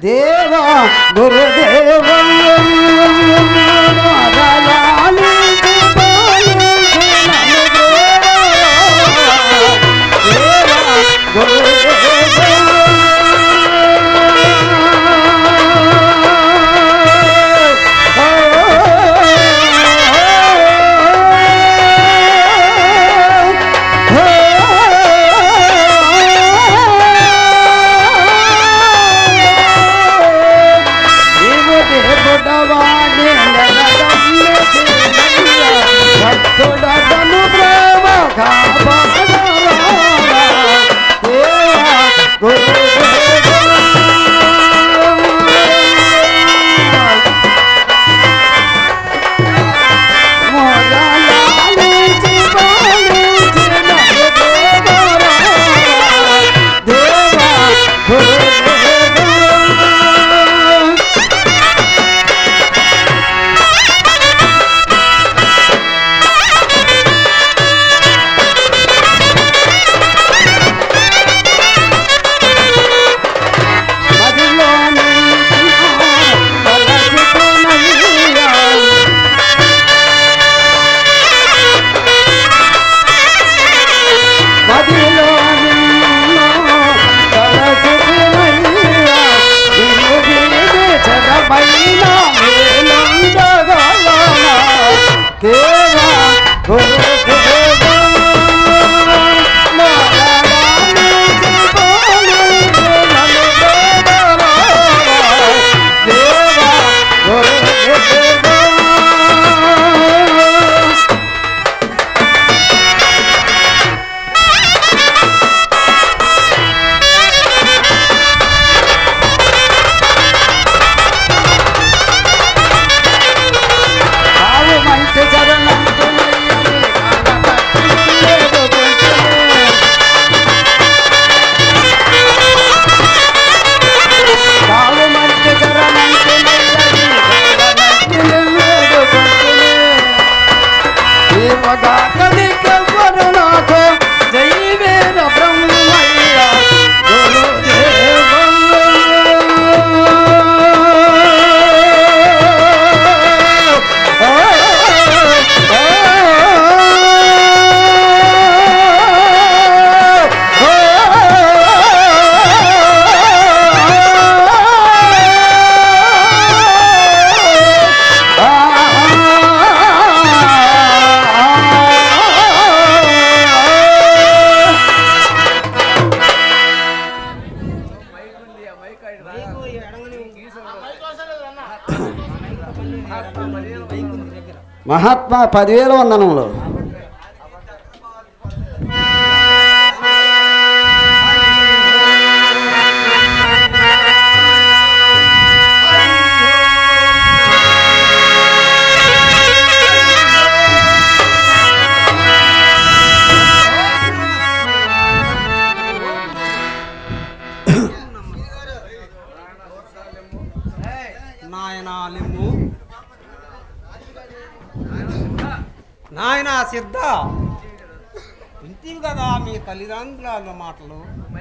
దేవా గురుదేవం మొదలాలించి పాలించి నన్ను దేవా భక్తుడను ప్రేమ దేవా మంచి చరణంతో కాలు మంచి చరణంతో నాకు జై వీర బ్రహ్మయ్య మహాత్మా పదివేల వందనములు నాయనాలిమ్ము నాయన సిద్ధ వింటివి కదా మీ తల్లిదండ్రుల మాటలు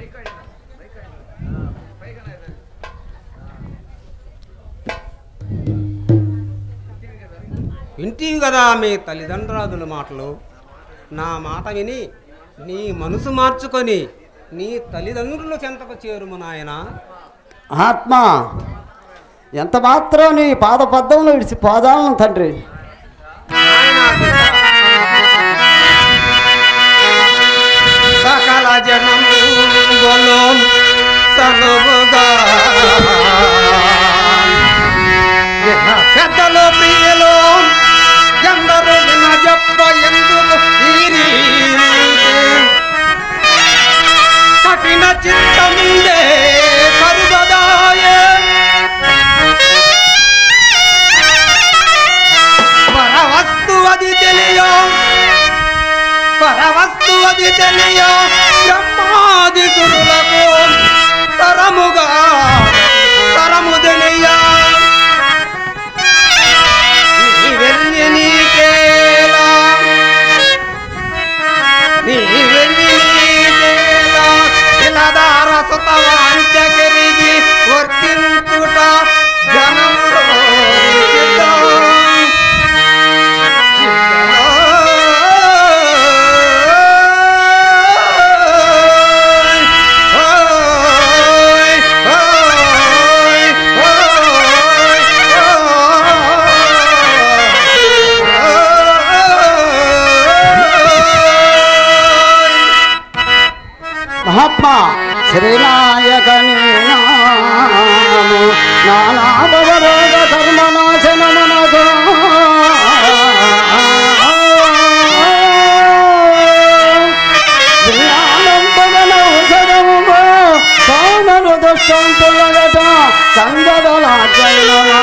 వింటివి కదా మీ తల్లిదండ్రుల మాటలు నా మాట విని నీ మనసు మార్చుకొని నీ తల్లిదండ్రుల చెంతకు చేరుము నాయనా ఆత్మ ఎంత మాత్రం నీ పాద పద్మంలో విడిచి పాదాలను తండ్రి సకల జనములో సనువుగా ఇహ పెద్దలు ప్రియులు ఎందరు విన చెప్ప ఎందుకు ఈ రీతి? కఠిన చిత్తముందే కరుగదాయే పరవస్తు అది తెలియో పరవస్తు అది తెలియ బ్రహ్మాది సురులకు తరముగా తరము తెలియ నీ వెళ్ళి నీకేలా నీ వెళ్ళి నీకేలా ఇలదార సుత వాంచ వర్తించు శ్రీనాయకని నాము నానాభవరోగ కర్మనాశనమునకు జ్ఞానంబగన ఔషధముగా సౌనరు దుష్టంతులగట కందదలాచైనవా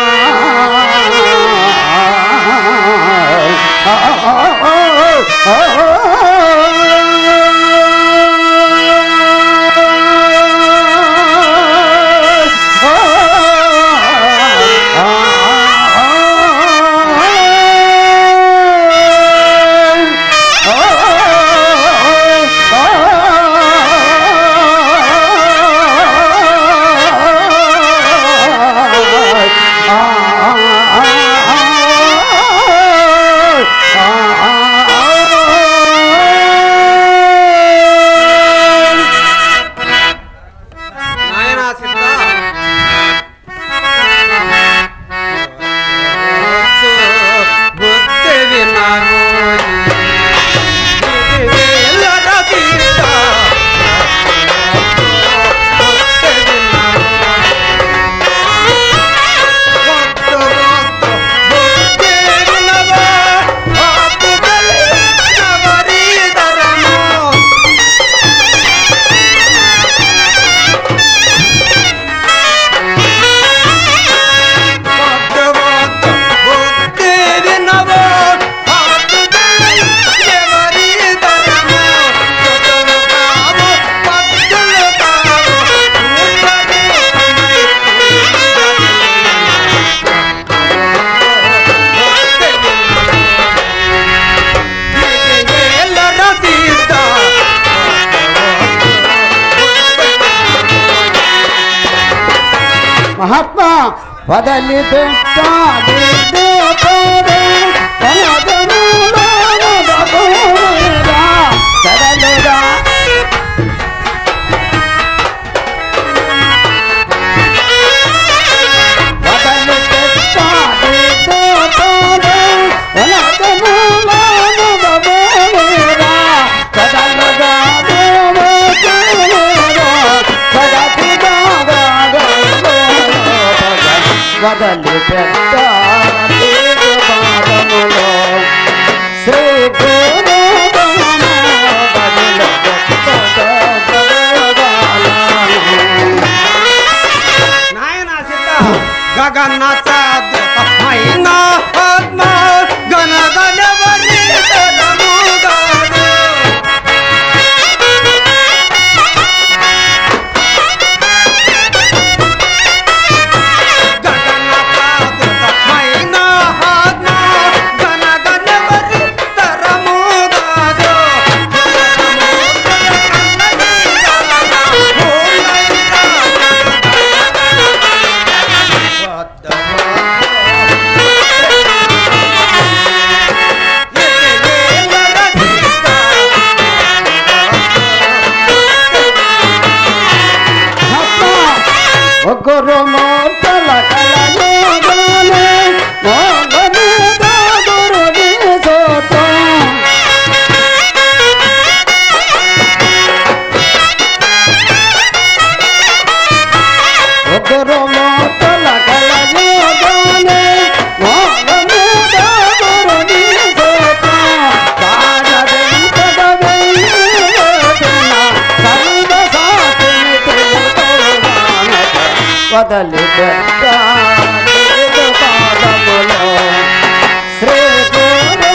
నాయనా సిద్ధ బుద్ధి వినరోయి. ఇది వేలర సీత. బుద్ధి వినరోయి. వద్దు వద్దు బుద్ధి వినవా. ఆపుదలి ఎవరిదరము. భగవత భక్తి వినవో ఆతుదై ఎవరి తరము సతము కావు పద్దులు కావు ఊపడి మహాత్మా వదలి పెట్టాలి చదలుగా వదలి పెట్టాలి చదలుగా వదలి పెట్ట పాదములో శ్రీ గురు నాయనా సిద్ధ గగన సాధ్యత మైన ఆత్మ గణ గణవరి తనముగాను గగన సాధ్యత మైన ఆత్మ గణ గణవరి తరముగాను ఒక్కరు మూర్తల కలయోగానే మోగము గురుడి సోతం ఒకరు మూర్తల కలయోగానే మోగము గురుడి సోతం కాడదెంతద వెయ్యేటిన సర్వ సాటిని తెలుకోవానట వదలి పెట్ట పాదములో శ్రీ గురు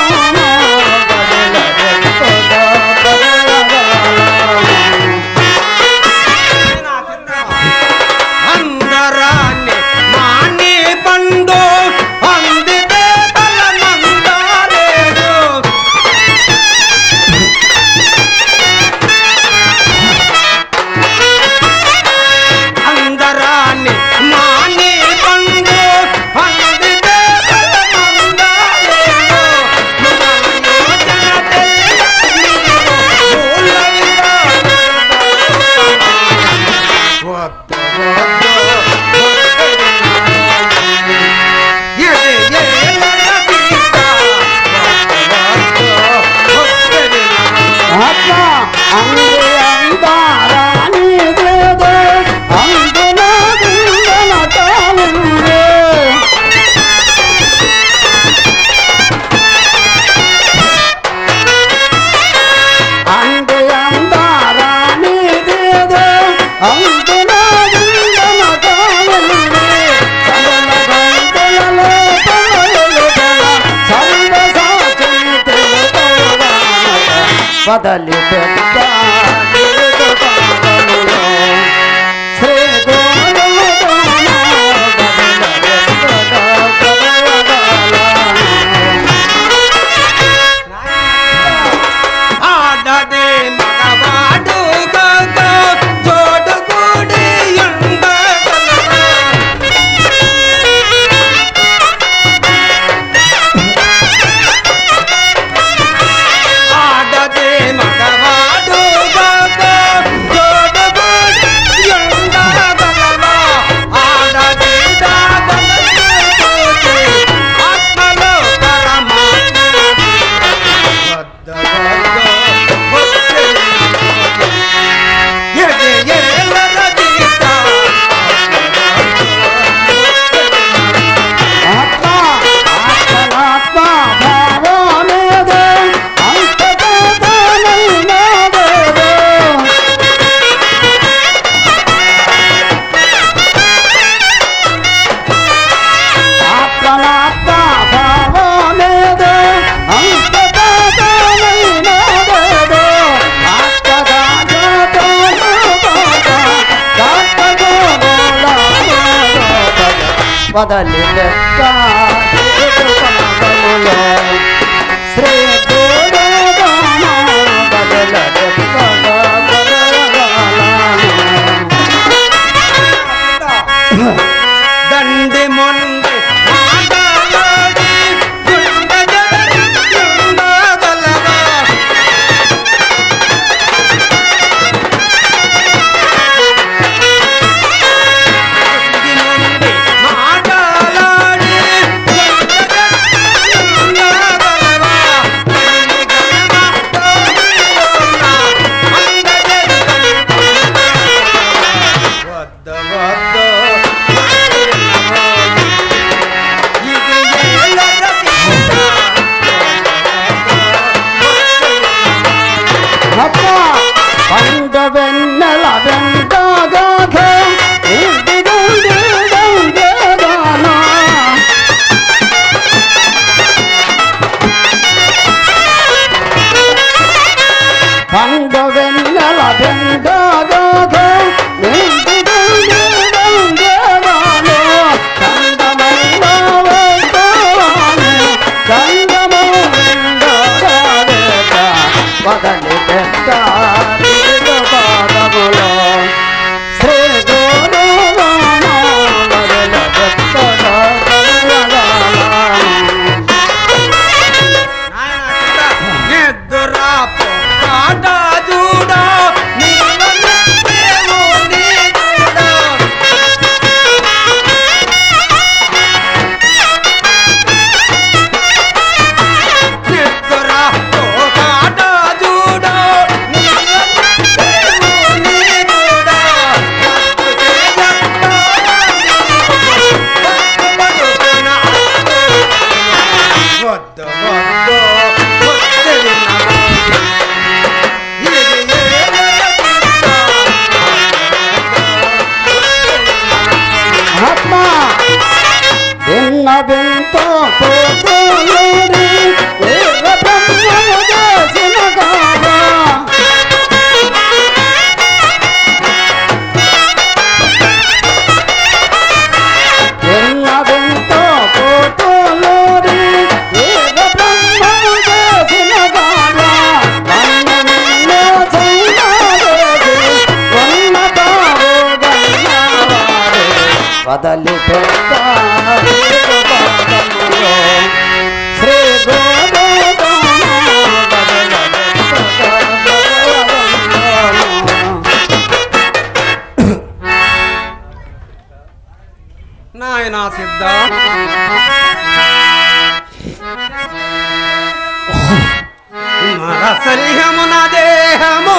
అందరాన్ని మాని పండు అందితే తల మందాలేదు అందరాన్ని మా వదలి పెట్ట నీదు పాదములో శ్రీ గోవిందనామ వదలెత్తగా పదవదలను. ఆడదే మగవాడు గగ జోడు కూడి ఉండగలరా ఆడదే మగవాడు గగ జోడు కూడి ఉండగలరా ఆడదే దాగలే ఆత్మలో పరమాత్మ వద్ద వద్ద వచ్చే ఎదే ఏలర గీత ఆత్మ ఆత్మనాత్మ భావమేదో అంతటా ఆత్మనాత్మ భావమేదో అంతటా వదలి లెక్క పాదములో శ్రీ గోడగామ బదల దండి మొండి మాటలాడి గుండె జగరి ఉండగలవా దండి మొండి మాటలాడి గుండె జగరి ఉండగలవా దండి గలవా తోడిలోన అందజరి వద్ద వద్ద ఇది ఏలర సీత అప్ప పండ వెన్నెల వెంటగాక పండ వెన్నెల వెంటగాక వదలి పెట్ట నీదు పాదములో శ్రీ గోడు వదల పెట్టగా నిద్రా పొక్కాట చూడ నీవెన్నెమో నీ చూడ నిద్రా పొక్కాట చూడ నీవెన్నెమో నీ చూడ వద్ద వద్ద వద్ద ఆత్మ భిన్న భింతో పోతూరి వేద బ్రహ్మము చేసిన కాగా భిన్న భింతో పోతూరి వేద బ్రహ్మము చేసిన కాగా అన్న నిన్నే చైనాదేవి ఉన్నతావు గన్నావారే వదలి పెట్ట నీదు పాదములో శ్రీ గోడోదాన బదల పెట్టగా బదలవందన. నాయన సిద్ధ మరసల్యము నా దేహము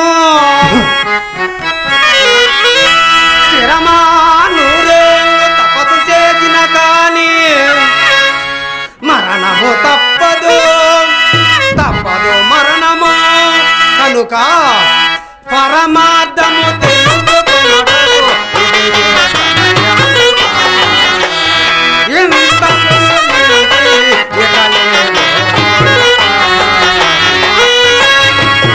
స్థిరమా నూరేళ్ళు తపస్సు చేసిన కాని మరణము తప్పదు తప్పదు మరణము కనుక పరమార్థము తెలుసుకున్నట్టు ఇది ఇంత ఇక నేను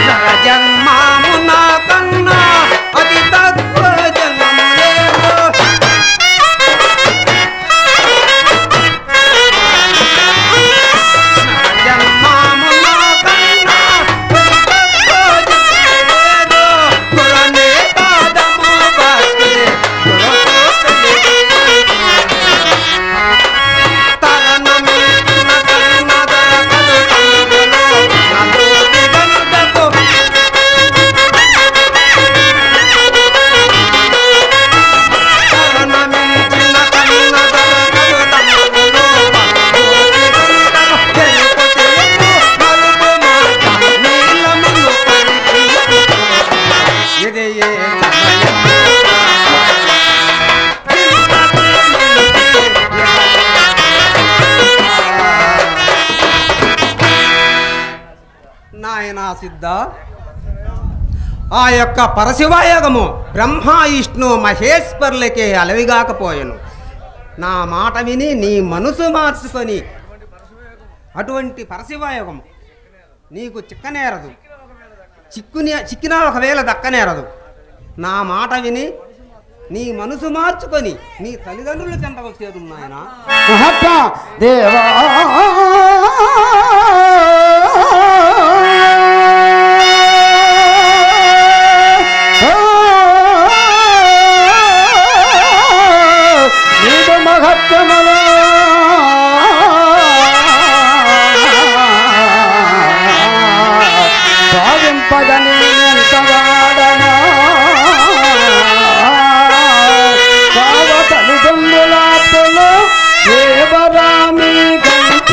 నాయన సిద్ధ ఆ యొక్క పరశివయోగము బ్రహ్మ విష్ణు మహేశ్వరులకే అలవిగాకపోయాను నా మాట విని నీ మనసు మార్చుకొని అటువంటి పరశివయోగము నీకు చిక్కనేరదు చిక్కుని చిక్కినా ఒకవేళ దక్కనేరదు నా మాట విని నీ మనసు మార్చుకొని నీ తల్లిదండ్రుల చెంతకు చేరు నాయన మహాత్మా దేవా నీదు మహత్వములు భావింపగని ఎంత వాడనా భావ తల్లిదండ్రులాపులు దేవరామి గంట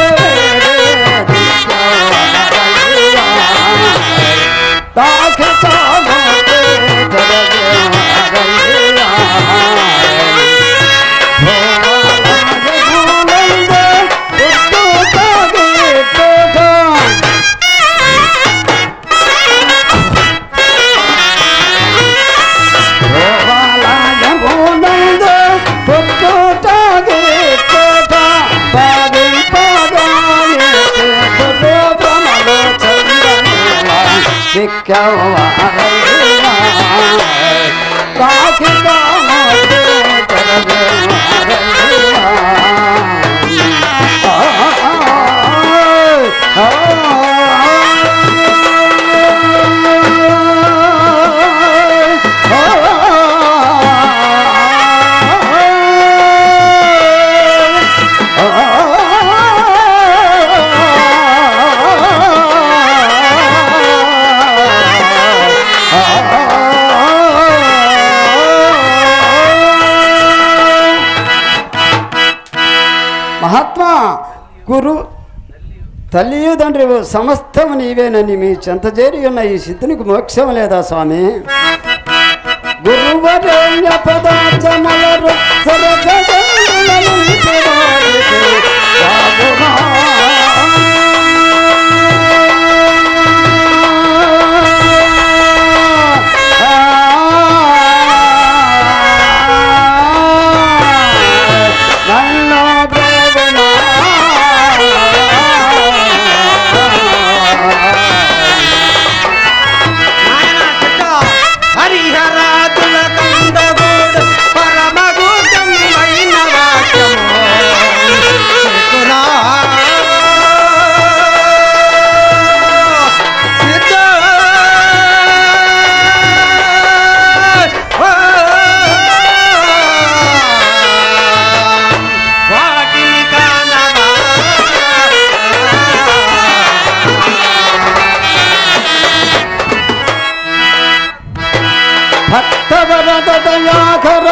మహాత్మా గురు తల్లిదండ్రి సమస్తం నీవేనని మీ చెంత చేరి ఉన్న ఈ సిద్ధునికి మోక్షం లేదా స్వామి గురువరేణ్య పదార్థములరు సరసగనులనించువారికి రాగుమా. నన్ను బ్రగుమా. నాయన సిద్ధ హరిహరాదుల కందగూడు పరమగుప్తమైన వాక్యము చెక్కునా. సిద్ధ వాటిని కానవా భక్తవరద దయాకర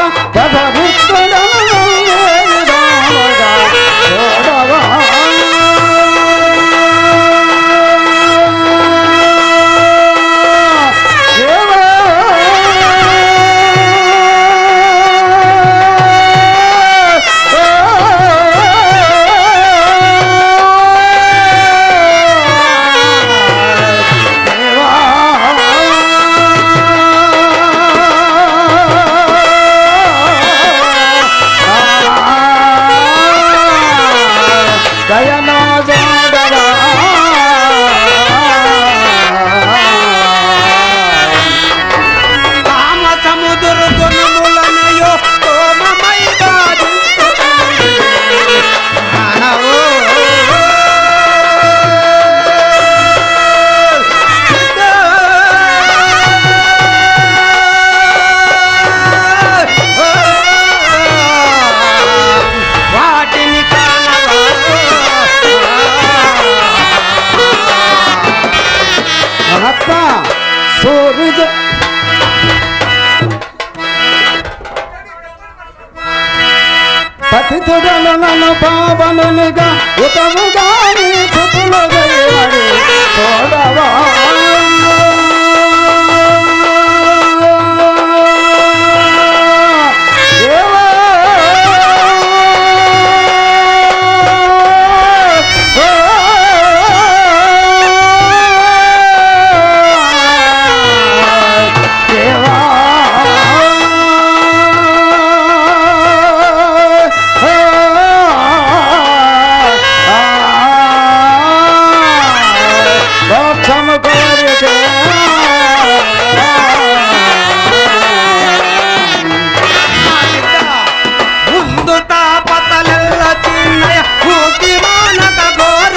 దయనో జోడరా కామ సముద్ర గుణములనయో కోమమైగా మానవో వాటిని కానవా మహాత్మా సూర్యుజ పతితుడను నన్ను పావనునిగా ఉతముగా నీ చుతులు గైవాడు చూడవా దేవా మోక్షము కోరితే ముందు తాపతలెల్ల చిన్నయ ఊకి మానక ఘోర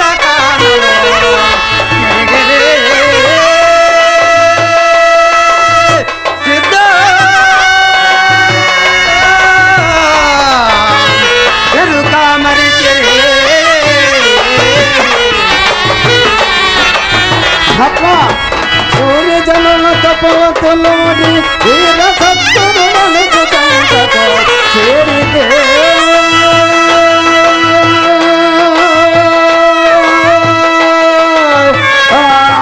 సిద్ధ ఎరుక మరిచే ఆత్మ సూర్యజనుల తపవతులోని వీర సత్తులను చేరితే ఆ,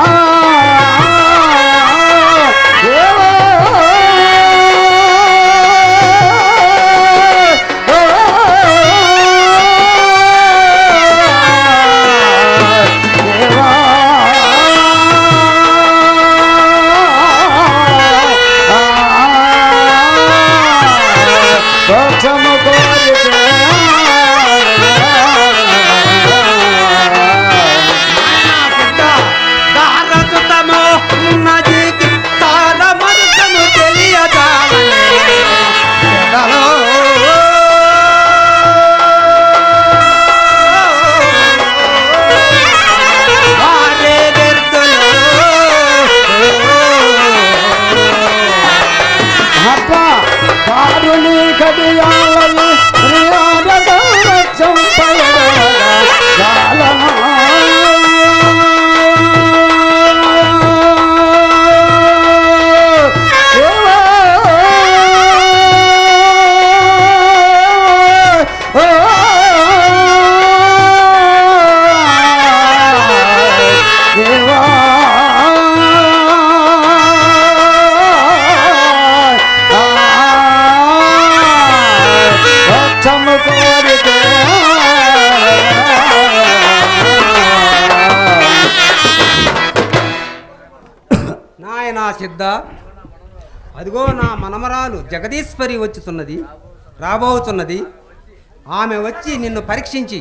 దేవా, దేవా మోక్షము కోరితే దారసుతమో నదికి తారమరుతము తెలియజాలనే ఎదలో వారే వ్యర్థులు. అప్ప కారుని కడియాలను దేవా మోక్షము కోరితే నాయనా సిద్ధ అదిగో నా మనమరాలు జగదీశ్వరి వచ్చుతున్నది రాబోతున్నది ఆమె వచ్చి నిన్ను పరీక్షించి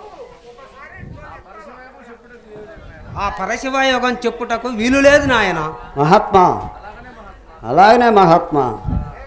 ఆ పరశివయోగం చెప్పుటకు వీలు లేదు నాయన మహాత్మా అలాగనే మహాత్మా